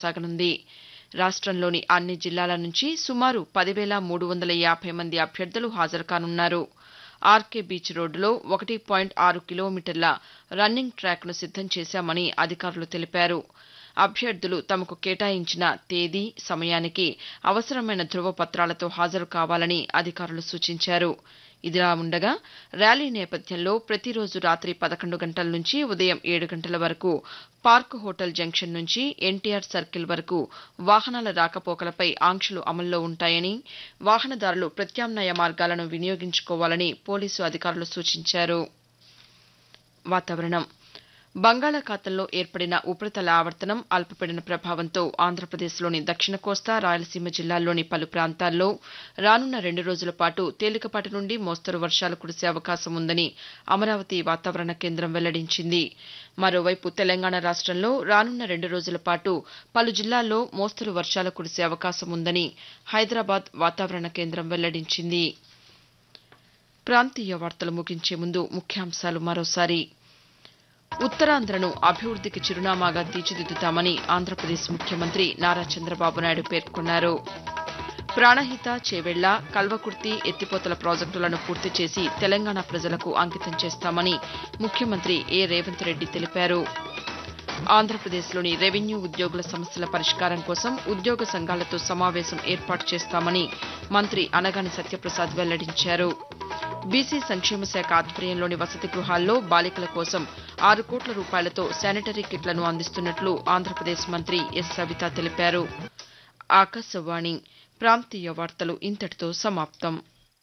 సాగనుంది రాష్టంలోని అన్ని జిల్లాల నుంచి సుమారు పదివేల మూడు వందల యాభై మంది అభ్యర్థులు హాజరు కానున్నారు ఆర్కే బీచ్ రోడ్డులో ఒకటి పాయింట్ ఆరు కిలోమీటర్ల రన్నింగ్ ట్రాక్ను సిద్దం చేశామని అధికారులు తెలిపారు అభ్యర్థులు తమకు కేటాయించిన తేదీ సమయానికి అవసరమైన ధృవపత్రాలతో హాజరు కావాలని అధికారులు సూచించారు ఇదిలా ఉండగా ర్యాలీ నేపథ్యంలో ప్రతిరోజు రాత్రి పదకొండు గంటల నుంచి ఉదయం ఏడు గంటల వరకు పార్క్ హోటల్ జంక్షన్ నుంచి ఎన్టీఆర్ సర్కిల్ వరకు వాహనాల రాకపోకలపై ఆంక్షలు అమల్లో ఉంటాయని వాహనదారులు ప్రత్యామ్నాయ మార్గాలను వినియోగించుకోవాలని పోలీసు అధికారులు సూచించారు వాతావరణం బంగాళాఖాతంలో ఏర్పడిన ఉపరితల ఆవర్తనం అల్పపీడన ప్రభావంతో ఆంధ్రప్రదేశ్లోని దక్షిణ కోస్తా రాయలసీమ జిల్లాల్లోని పలు ప్రాంతాల్లో రానున్న రెండు రోజుల పాటు తేలికపాటి నుండి మోస్తరు వర్షాలు కురిసే అవకాశం ఉందని అమరావతి వాతావరణ కేంద్రం వెల్లడించింది మరోవైపు తెలంగాణ రాష్టంలో రానున్న రెండు రోజుల పాటు పలు జిల్లాల్లో మోస్తరు వర్షాలు కురిసే అవకాశం ఉందని హైదరాబాద్ వాతావరణ కేంద్రం వెల్లడించింది ప్రాంతీయ వార్తలు ముగించే ముందు ముఖ్యాంశాలు మరోసారి ఉత్తరాంధ్రను అభివృద్దికి చిరునామాగా తీర్చిదిద్దుతామని ఆంధ్రప్రదేశ్ ముఖ్యమంత్రి నారా చంద్రబాబు నాయుడు పేర్కొన్నారు ప్రాణహిత చేవెళ్ల కల్వకుర్తి ఎత్తిపోతల ప్రాజెక్టులను పూర్తి చేసి తెలంగాణ ప్రజలకు అంకితం చేస్తామని ముఖ్యమంత్రి ఏ రేవంత్ రెడ్డి తెలిపారు ఆంధ్రప్రదేశ్లోని రెవెన్యూ ఉద్యోగుల సమస్యల పరిష్కారం కోసం ఉద్యోగ సంఘాలతో సమావేశం ఏర్పాటు చేస్తామని మంత్రి అనగాని సత్యప్రసాద్ వెల్లడించారు బీసీ సంక్షేమ శాఖ ఆధ్వర్యంలోని వసతి గృహాల్లో బాలికల కోసం ఆరు కోట్ల రూపాయలతో శానిటరీ కిట్లను అందిస్తున్నట్లు ఆంధ్రప్రదేశ్ మంత్రి ఎస్ సవిత తెలిపారు ఆకాశవాణి ప్రాంతీయ వార్తలు ఇంతటితో సమాప్తం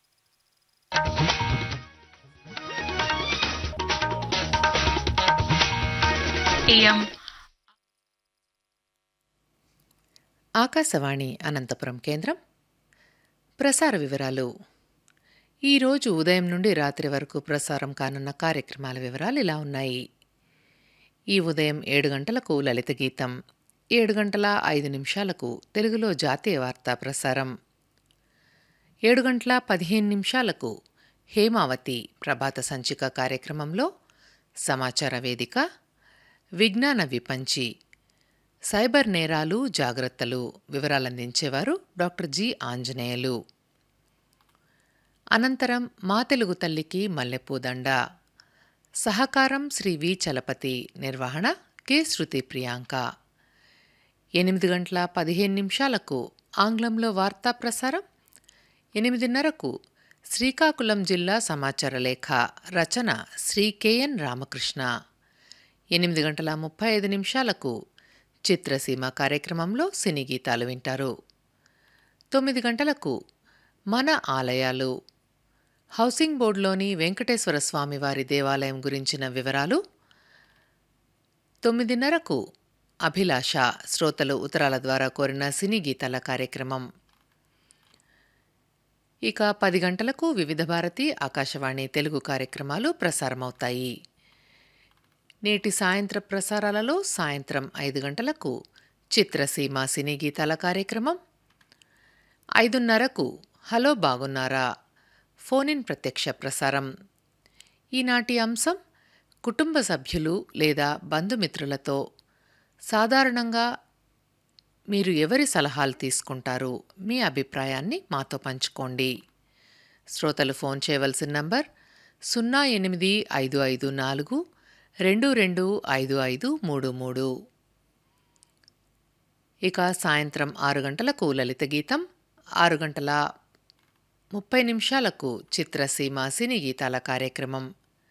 ఇయం ఆకాశవాణి అనంతపురం కేంద్రం ప్రసార వివరాలు ఈరోజు ఉదయం నుండి రాత్రి వరకు ప్రసారం కానున్న కార్యక్రమాల వివరాలు ఇలా ఉన్నాయి ఈ ఉదయం ఏడు గంటలకు లలిత గీతం ఏడు గంటల ఐదు నిమిషాలకు తెలుగులో జాతీయ వార్తా ప్రసారం ఏడు గంటల పదిహేను నిమిషాలకు హేమావతి ప్రభాత సంచిక కార్యక్రమంలో సమాచార వేదిక విజ్ఞాన విపంచి సైబర్ నేరాలు జాగ్రత్తలు వివరాలందించేవారు డాక్టర్ జి ఆంజనేయులు అనంతరం మా తెలుగు తల్లికి మల్లెపూదండ సహకారం శ్రీ వి చలపతి నిర్వహణ కె శృతి ప్రియాంక ఎనిమిది గంటల పదిహేను నిమిషాలకు ఆంగ్లంలో వార్తా ప్రసారం ఎనిమిదిన్నరకు శ్రీకాకుళం జిల్లా సమాచార లేఖ రచన శ్రీ కెఎన్ రామకృష్ణ ఎనిమిది గంటల ముప్పై ఐదు నిమిషాలకు చిత్రసీమ కార్యక్రమంలో సినీ గీతాలు వింటారు తొమ్మిది గంటలకు మన ఆలయాలు హౌసింగ్ బోర్డులోని వెంకటేశ్వర స్వామి వారి దేవాలయం గురించిన వివరాలు తొమ్మిదిన్నరకు అభిలాష శ్రోతలు ఉత్తరాల ద్వారా కోరిన సినీ గీతాల కార్యక్రమం ఇక పది గంటలకు వివిధ భారతి ఆకాశవాణి తెలుగు కార్యక్రమాలు ప్రసారమవుతాయి నేటి సాయంత్ర ప్రసారాలలో సాయంత్రం ఐదు గంటలకు చిత్రసీమ సినీ గీతాల కార్యక్రమం ఐదున్నరకు హలో బాగున్నారా ఫోన్ ప్రత్యక్ష ప్రసారం ఈనాటి అంశం కుటుంబ సభ్యులు లేదా బంధుమిత్రులతో సాధారణంగా మీరు ఎవరి సలహాలు తీసుకుంటారు మీ అభిప్రాయాన్ని మాతో పంచుకోండి శ్రోతలు ఫోన్ చేయవలసిన నంబర్ సున్నా ఎనిమిది ఐదు ఐదు నాలుగు రెండు రెండు ఐదు ఐదు మూడు మూడు ఇక సాయంత్రం ఆరు గంటలకు లలిత గీతం ఆరు గంటల ముప్పై నిమిషాలకు చిత్రసీమ సినీ గీతాల కార్యక్రమం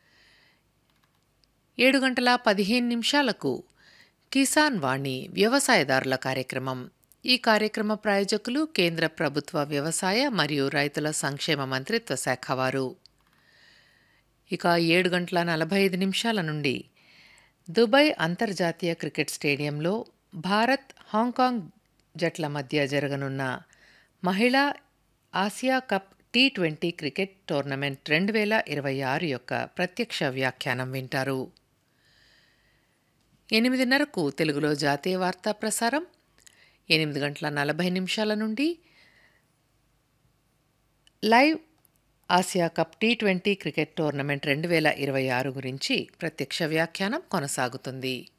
ఏడు గంటల పదిహేను నిమిషాలకు కిసాన్ వాణి వ్యవసాయదారుల కార్యక్రమం ఈ కార్యక్రమ ప్రాయోజకులు కేంద్ర ప్రభుత్వ వ్యవసాయ మరియు రైతుల సంక్షేమ మంత్రిత్వ శాఖ వారు ఇక ఏడు గంటల నలభై ఐదు నిమిషాల నుండి దుబాయ్ అంతర్జాతీయ క్రికెట్ స్టేడియంలో భారత్ హాంకాంగ్ జట్ల మధ్య జరగనున్న మహిళా Asia cup T twenty cricket tournament రెండు వేల ఇరవై ఆరు యొక్క ప్రత్యక్ష వ్యాఖ్యానం వింటారు ఎనిమిదిన్నరకు తెలుగులో జాతీయ వార్తా ప్రసారం ఎనిమిది గంటల నలభై నిమిషాల నుండి live Asia cup T twenty cricket tournament రెండు వేల ఇరవై ఆరు గురించి ప్రత్యక్ష వ్యాఖ్యానం కొనసాగుతుంది